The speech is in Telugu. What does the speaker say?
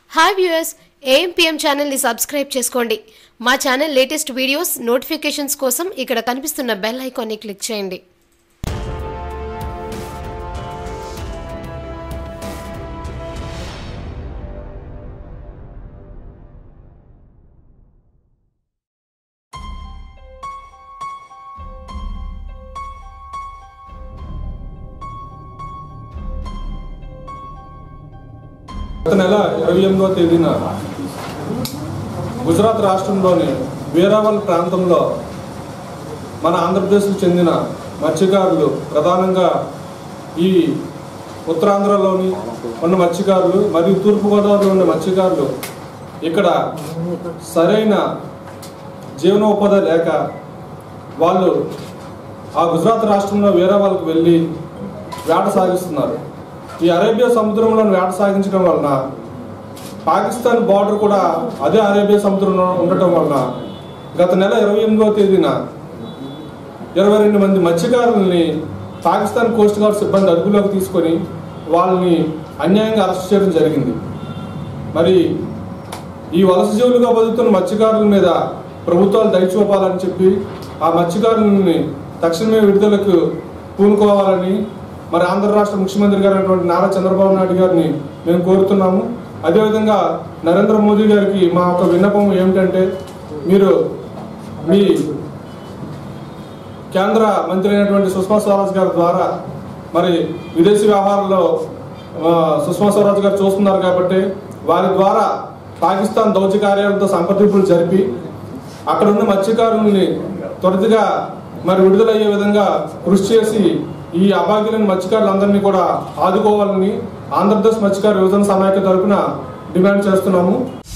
హాయ్ వ్యూయర్స్ ఏఎంపీఎం ఛానల్ని సబ్స్క్రైబ్ చేసుకోండి మా ఛానల్ లేటెస్ట్ వీడియోస్ నోటిఫికేషన్స్ కోసం ఇక్కడ కనిపిస్తున్న బెల్ ఐకాన్ని క్లిక్ చేయండి గత నెల ఇరవై ఎనిమిదవ తేదీన గుజరాత్ రాష్ట్రంలోని వీరావల్ ప్రాంతంలో మన ఆంధ్రప్రదేశ్కు చెందిన మత్స్యకారులు ప్రధానంగా ఈ ఉత్తరాంధ్రలోని ఉన్న మత్స్యకారులు మరియు తూర్పుగోదావరిలో ఉన్న మత్స్యకారులు ఇక్కడ సరైన జీవనోపాధి లేక వాళ్ళు ఆ గుజరాత్ రాష్ట్రంలో వేరే వాళ్ళకి వెళ్ళి వేట సాగిస్తున్నారు ఈ అరేబియా సముద్రంలో వేట సాగించడం వలన పాకిస్తాన్ బార్డర్ కూడా అదే అరేబియా సముద్రంలో ఉండటం వలన గత నెల ఇరవై ఎనిమిదవ తేదీన ఇరవై రెండు మంది మత్స్యకారుల్ని పాకిస్తాన్ కోస్ట్ గార్డ్ సిబ్బంది అదుపులోకి తీసుకొని వాళ్ళని అన్యాయంగా అరెస్ట్ చేయడం జరిగింది మరి ఈ వలస జీవులుగా బతుకుతున్న మత్స్యకారుల మీద ప్రభుత్వాలు దయ చూపాలని చెప్పి ఆ మత్స్యకారులని తక్షణమే విడుదలకు పూనుకోవాలని మరి ఆంధ్ర రాష్ట్ర ముఖ్యమంత్రి గారు అయినటువంటి నారా చంద్రబాబు నాయుడు గారిని మేము కోరుతున్నాము అదేవిధంగా నరేంద్ర మోదీ గారికి మా యొక్క విన్నపం ఏమిటంటే మీరు మీ కేంద్ర మంత్రి అయినటువంటి సుష్మా స్వరాజ్ గారి ద్వారా మరి విదేశీ వ్యవహారాల్లో ఆ, సుష్మా స్వరాజ్ గారు చూస్తున్నారు కాబట్టి వారి ద్వారా పాకిస్తాన్ దౌత్య కార్యాలయంతో సంప్రదింపులు జరిపి అక్కడ ఉన్న మత్స్యకారుల్ని త్వరితగా మరి విడుదలయ్యే విధంగా కృషి చేసి ఈ అభాగ్యులైన మత్స్యకారులందరినీ కూడా ఆదుకోవాలని ఆంధ్రప్రదేశ్ మత్స్యకార యువజన సమాఖ్య తరపున డిమాండ్ చేస్తున్నాము